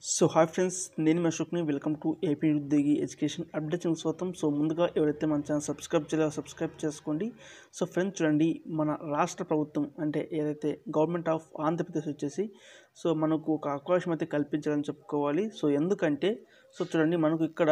so hi friends నేను మీ అశోక్ని వెల్కమ్ టు ఏపీ ఉద్యోగి ఎడ్యుకేషన్ అప్డేట్ స్వాగతం సో ముందుగా ఎవరైతే మన ఛానల్ సబ్స్క్రైబ్ చేయాలో సబ్స్క్రైబ్ చేసుకోండి సో ఫ్రెండ్స్ చూడండి మన రాష్ట్ర ప్రభుత్వం అంటే ఏదైతే గవర్నమెంట్ ఆఫ్ ఆంధ్రప్రదేశ్ వచ్చేసి సో మనకు ఒక అవకాశం అయితే కల్పించాలని చెప్పుకోవాలి సో ఎందుకంటే సో చూడండి మనకు ఇక్కడ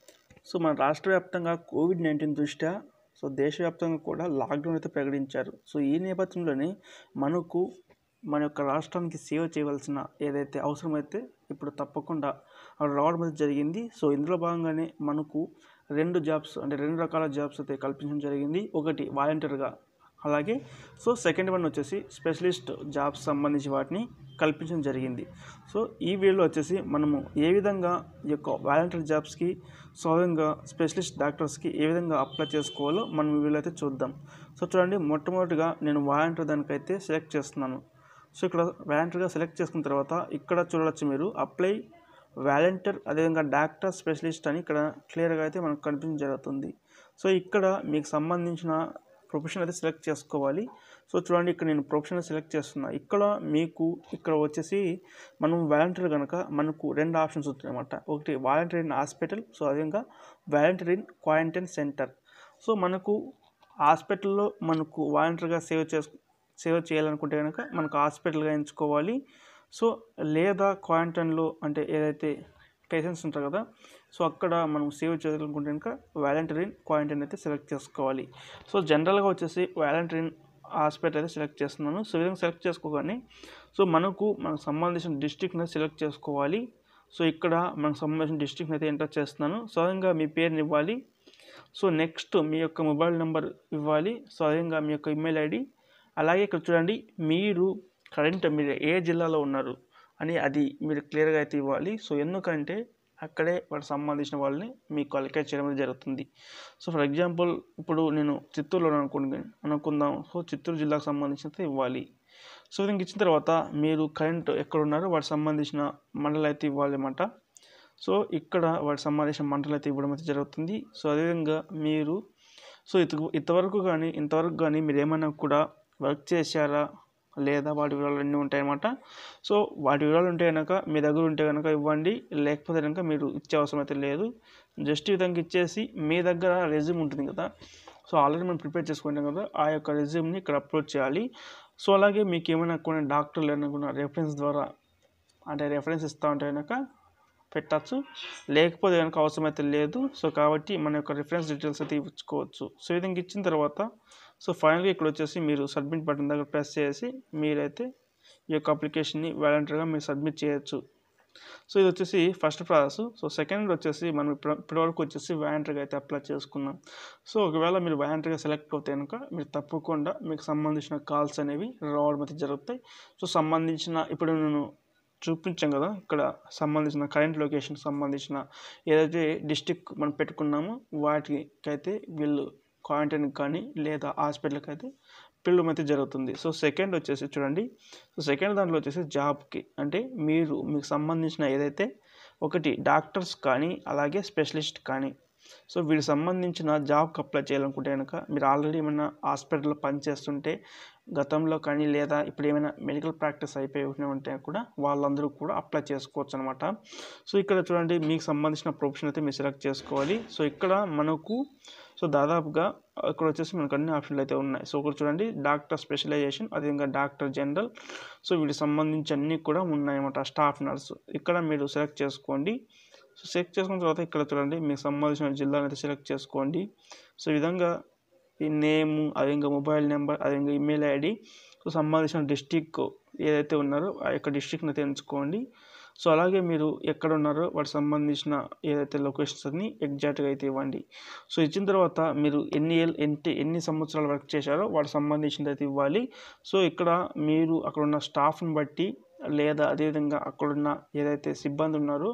సో మన రాష్ట్ర వ్యాప్తంగా కోవిడ్ నైన్టీన్ దృష్ట్యా సో దేశవ్యాప్తంగా కూడా లాక్డౌన్ అయితే ప్రకటించారు సో ఈ నేపథ్యంలోనే మనకు మన యొక్క రాష్ట్రానికి సేవ చేయవలసిన ఏదైతే అవసరమైతే ఇప్పుడు తప్పకుండా రావడం అయితే జరిగింది సో ఇందులో భాగంగానే మనకు రెండు జాబ్స్ అంటే రెండు రకాల జాబ్స్ అయితే కల్పించడం జరిగింది ఒకటి వాలంటీర్గా అలాగే సో సెకండ్ వన్ వచ్చేసి స్పెషలిస్ట్ జాబ్స్ సంబంధించి వాటిని కల్పించడం జరిగింది సో ఈ వీడియోలో వచ్చేసి మనము ఏ విధంగా ఈ యొక్క వాలంటీర్ జాబ్స్కి స్వయంగా స్పెషలిస్ట్ డాక్టర్స్కి ఏ విధంగా అప్లై చేసుకోవాలో మనం ఈ వీడియోలో అయితే చూద్దాం సో చూడండి మొట్టమొదటిగా నేను వాలంటీర్ దానికైతే సెలెక్ట్ చేస్తున్నాను సో ఇక్కడ వాలంటీర్గా సెలెక్ట్ చేసుకున్న తర్వాత ఇక్కడ చూడవచ్చు మీరు అప్లై వాలంటీర్ అదేవిధంగా డాక్టర్ స్పెషలిస్ట్ అని ఇక్కడ క్లియర్గా అయితే మనకు కనిపించడం జరుగుతుంది సో ఇక్కడ మీకు సంబంధించిన ప్రొఫెషన్ అయితే సెలెక్ట్ చేసుకోవాలి సో చూడండి ఇక్కడ నేను ప్రొఫెషన్ సెలెక్ట్ చేస్తున్నా ఇక్కడ మీకు ఇక్కడ వచ్చేసి మనం వాలంటీర్ కనుక మనకు రెండు ఆప్షన్స్ ఉంటాయి అనమాట ఒకటి వాలంటీర్ ఇన్ హాస్పిటల్ సో అదేవిధంగా volunteer in quarantine center so మనకు హాస్పిటల్లో మనకు వాలంటీర్గా సేవ చేసు సేవ చేయాలనుకుంటే కనుక మనకు హాస్పిటల్గా ఎంచుకోవాలి సో లేదా క్వారంటైన్లో అంటే ఏదైతే పేషెంట్స్ ఉంటారు కదా సో అక్కడ మనం సేవ్ చేయాలనుకుంటే కనుక వాలంటీర్ క్వారంటైన్ అయితే సెలెక్ట్ చేసుకోవాలి సో జనరల్గా వచ్చేసి వాలంటీర్ హాస్పిటల్ అయితే సెలెక్ట్ చేస్తున్నాను సో ఈ విధంగా సెలెక్ట్ చేసుకోగానే సో మనకు మనకు సంబంధించిన డిస్ట్రిక్ట్ని సెలెక్ట్ చేసుకోవాలి సో ఇక్కడ మనకు సంబంధించిన డిస్ట్రిక్ట్ని అయితే ఎంటర్ చేస్తున్నాను సహజంగా మీ పేరుని ఇవ్వాలి సో నెక్స్ట్ మీ యొక్క మొబైల్ నెంబర్ ఇవ్వాలి సో అదేవిధంగా మీ యొక్క ఇమెయిల్ ఐడి అలాగే ఇక్కడ చూడండి మీరు కరెంట్ మీరు ఏ జిల్లాలో ఉన్నారు అని అది మీరు క్లియర్గా అయితే ఇవ్వాలి సో ఎందుకంటే అక్కడే వాటికి సంబంధించిన వాళ్ళని మీకు అలకేట్ చేయడం అనేది జరుగుతుంది సో ఫర్ ఎగ్జాంపుల్ ఇప్పుడు నేను చిత్తూరులో అనుకోండి అనుకుందాం సో చిత్తూరు జిల్లాకు సంబంధించినది ఇవ్వాలి సో దీనికి ఇచ్చిన తర్వాత మీరు కరెంట్ ఎక్కడ ఉన్నారో వాటికి సంబంధించిన మండలం అయితే ఇవ్వాలి అన్నమాట సో ఇక్కడ వాటికి సంబంధించిన మంటలు అయితే ఇవ్వడం అయితే జరుగుతుంది సో అదేవిధంగా మీరు సో ఇత ఇంతవరకు కానీ ఇంతవరకు కానీ మీరు ఏమైనా కూడా వర్క్ చేశారా లేదా వాటి వివరాలు అన్నీ ఉంటాయన్నమాట సో వాటి వివరాలు ఉంటే కనుక మీ దగ్గర ఉంటే కనుక ఇవ్వండి లేకపోతే కనుక మీరు ఇచ్చే అవసరం అయితే లేదు జస్ట్ ఈ విధంగా ఇచ్చేసి మీ దగ్గర రెజ్యూమ్ ఉంటుంది కదా సో ఆల్రెడీ మనం ప్రిపేర్ చేసుకుంటాం కదా ఆ యొక్క రెజ్యూమ్ని ఇక్కడ అప్లోడ్ చేయాలి సో అలాగే మీకు ఏమైనా కొన్ని డాక్టర్లు ఏమైనా రెఫరెన్స్ ద్వారా అంటే రెఫరెన్స్ ఇస్తూ ఉంటే కనుక పెట్టచ్చు లేకపోతే కనుక అవసరమైతే లేదు సో కాబట్టి మన యొక్క రిఫరెన్స్ డీటెయిల్స్ అయితే ఇచ్చుకోవచ్చు సో ఈ విధంగా ఇచ్చిన తర్వాత సో ఫైనల్గా ఇక్కడ వచ్చేసి మీరు సబ్మిట్ బటన్ దగ్గర ప్రెస్ చేసి మీరైతే ఈ యొక్క అప్లికేషన్ని వాలంటీర్గా మీరు సబ్మిట్ చేయొచ్చు సో ఇది వచ్చేసి ఫస్ట్ ప్రాసెస్ సో సెకండ్ వచ్చేసి మనం ఇప్పుడు ఇప్పటివరకు వచ్చేసి వాలంటీర్గా అయితే అప్లై చేసుకున్నాం సో ఒకవేళ మీరు వాలంటీర్గా సెలెక్ట్ అవుతే కనుక మీరు తప్పకుండా మీకు సంబంధించిన కాల్స్ అనేవి రావడం అయితే జరుగుతాయి సో సంబంధించిన ఇప్పుడు నేను చూపించాం కదా ఇక్కడ సంబంధించిన కరెంట్ లొకేషన్ సంబంధించిన ఏదైతే డిస్టిక్ మనం పెట్టుకున్నామో వాటికి అయితే వీళ్ళు క్వారంటైన్కి కానీ లేదా హాస్పిటల్కి అయితే పిల్లడం అయితే జరుగుతుంది సో సెకండ్ వచ్చేసి చూడండి సో సెకండ్ దాంట్లో వచ్చేసి జాబ్కి అంటే మీరు మీకు సంబంధించిన ఏదైతే ఒకటి డాక్టర్స్ కానీ అలాగే స్పెషలిస్ట్ కానీ సో వీటికి సంబంధించిన జాబ్కి అప్లై చేయాలనుకుంటే కనుక మీరు ఆల్రెడీ ఏమైనా హాస్పిటల్లో పనిచేస్తుంటే గతంలో కానీ లేదా ఇప్పుడు ఏమైనా మెడికల్ ప్రాక్టీస్ అయిపోయి ఉంటే కూడా వాళ్ళందరూ కూడా అప్లై చేసుకోవచ్చు అనమాట సో ఇక్కడ చూడండి మీకు సంబంధించిన ప్రొఫెషన్ అయితే మీరు సెలెక్ట్ చేసుకోవాలి సో ఇక్కడ మనకు సో దాదాపుగా ఇక్కడ వచ్చేసి మనకు అన్ని ఆప్షన్లు అయితే ఉన్నాయి సో ఇక్కడ చూడండి డాక్టర్ స్పెషలైజేషన్ అదేవిధంగా డాక్టర్ జనరల్ సో వీటికి సంబంధించి అన్నీ కూడా ఉన్నాయన్నమాట స్టాఫ్ నర్స్ ఇక్కడ మీరు సెలెక్ట్ చేసుకోండి సో సెలెక్ట్ చేసుకున్న తర్వాత ఇక్కడ చూడండి మీకు సంబంధించిన జిల్లాను అయితే సెలెక్ట్ చేసుకోండి సో ఈ విధంగా ఈ నేము అదేవిధంగా మొబైల్ నెంబర్ అదేవిధంగా ఇమెయిల్ ఐడి సో సంబంధించిన డిస్టిక్ ఏదైతే ఉన్నారో ఆ యొక్క డిస్టిక్ని అయితే ఎంచుకోండి సో అలాగే మీరు ఎక్కడ ఉన్నారో వాటికి సంబంధించిన ఏదైతే లొకేషన్స్ అన్ని ఎగ్జాక్ట్గా అయితే ఇవ్వండి సో ఇచ్చిన తర్వాత మీరు ఎన్ని ఎన్ని ఎన్ని సంవత్సరాలు వర్క్ చేశారో వాటికి సంబంధించింది అయితే ఇవ్వాలి సో ఇక్కడ మీరు అక్కడ ఉన్న స్టాఫ్ని బట్టి లేదా అదేవిధంగా అక్కడున్న ఏదైతే సిబ్బంది ఉన్నారో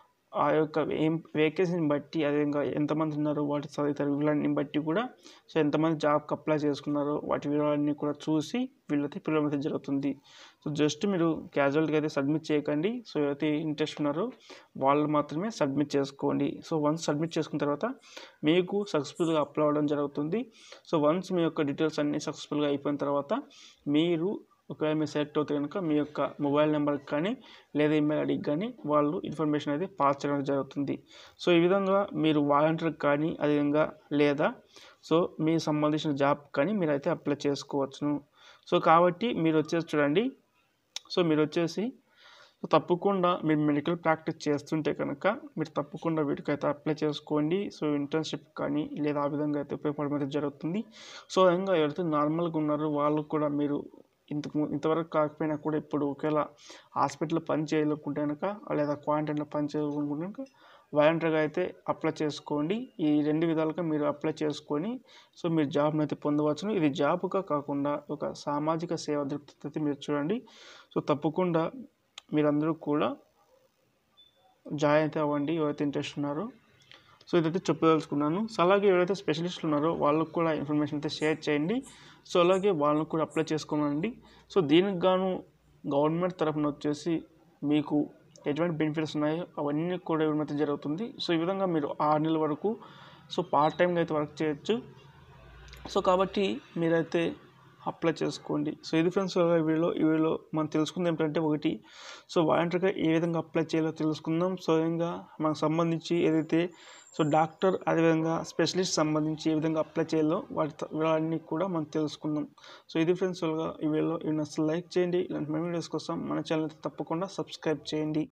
ఆ యొక్క ఏం వేకెన్సీని బట్టి అదేవిధంగా ఎంతమంది ఉన్నారో వాటి తదితర వివరాన్ని బట్టి కూడా సో ఎంతమంది జాబ్కి అప్లై చేసుకున్నారో వాటి వివరాలన్నీ కూడా చూసి వీళ్ళైతే పిల్లల అయితే జరుగుతుంది సో జస్ట్ మీరు క్యాజువల్గా అయితే సబ్మిట్ చేయకండి సో ఎవరైతే ఇంట్రెస్ట్ ఉన్నారో వాళ్ళు మాత్రమే సబ్మిట్ చేసుకోండి సో వన్స్ సబ్మిట్ చేసుకున్న తర్వాత మీకు సక్సెస్ఫుల్గా అప్లై అవ్వడం జరుగుతుంది సో వన్స్ మీ యొక్క డీటెయిల్స్ అన్నీ సక్సెస్ఫుల్గా అయిపోయిన తర్వాత మీరు ఒకవేళ మీరు సెలెక్ట్ అవుతే కనుక మీ యొక్క మొబైల్ నెంబర్కి కానీ లేదా ఈమెయిల్ ఐడికి కానీ వాళ్ళు ఇన్ఫర్మేషన్ అనేది పాస్ చేయడం జరుగుతుంది సో ఈ విధంగా మీరు వాలంటీర్కి కానీ అదేవిధంగా లేదా సో మీకు సంబంధించిన జాబ్ కానీ మీరైతే అప్లై చేసుకోవచ్చును సో కాబట్టి మీరు వచ్చేసి చూడండి సో మీరు వచ్చేసి సో తప్పకుండా మీరు మెడికల్ ప్రాక్టీస్ చేస్తుంటే కనుక మీరు తప్పకుండా వీటికైతే అప్లై చేసుకోండి సో ఇంటర్న్షిప్ కానీ లేదా ఆ విధంగా అయితే ఉపయోగపడడం అయితే జరుగుతుంది సో ఆ విధంగా ఎవరైతే నార్మల్గా ఉన్నారో వాళ్ళు కూడా మీరు ఇంతకు ము- ఇంతవరకు కాకపోయినా కూడా ఇప్పుడు ఒకవేళ హాస్పిటల్లో పని చేయాలనుకుంటే కనుక లేదా క్వారంటైన్లో పని చేయాలనుకుంటే కనుక వాలంటీర్గా అయితే అప్లై చేసుకోండి ఈ రెండు విధాలుగా మీరు అప్లై చేసుకొని సో మీరు జాబ్ని అయితే పొందవచ్చును ఇది జాబ్గా కాకుండా ఒక సామాజిక సేవ దృక్పథం అయితే మీరు చూడండి సో తప్పకుండా మీరందరూ కూడా జాయిన్ అయితే అవ్వండి ఎవరైతే ఇంట్రెస్ట్ ఉన్నారో సో ఇదైతే చెప్పదలుచుకున్నాను సో అలాగే ఎవరైతే స్పెషలిస్టులు ఉన్నారో వాళ్ళకు కూడా ఇన్ఫర్మేషన్ అయితే షేర్ చేయండి సో అలాగే వాళ్ళని కూడా అప్లై చేసుకోమండి సో దీనికి గాను గవర్నమెంట్ తరఫున వచ్చేసి మీకు ఎటువంటి బెనిఫిట్స్ ఉన్నాయో అవన్నీ కూడా ఇవ్వడం అయితే జరుగుతుంది సో ఈ విధంగా మీరు ఆరు నెలల వరకు సో పార్ట్ టైంగా అయితే వర్క్ చేయొచ్చు సో కాబట్టి మీరైతే అప్లై చేసుకోండి సో ఇది ఫ్రెండ్స్ ఈ వీడియోలో ఈ వీడియోలో మనం తెలుసుకుంది ఏంటంటే ఒకటి సో వాలంటీర్గా ఏ విధంగా అప్లై చేయాలో తెలుసుకుందాం సో విధంగా మనకు సంబంధించి ఏదైతే సో డాక్టర్ అదేవిధంగా స్పెషలిస్ట్ సంబంధించి ఏ విధంగా అప్లై చేయాలో వాటి త- వివరాలన్నీ కూడా మనం తెలుసుకుందాం సో ఇది ఫ్రెండ్స్ ఈ వీడియోలో ఈ వీడియోలో లైక్ చేయండి ఇలాంటి వీడియోస్ కోసం మన ఛానల్ తప్పకుండా సబ్స్క్రైబ్ చేయండి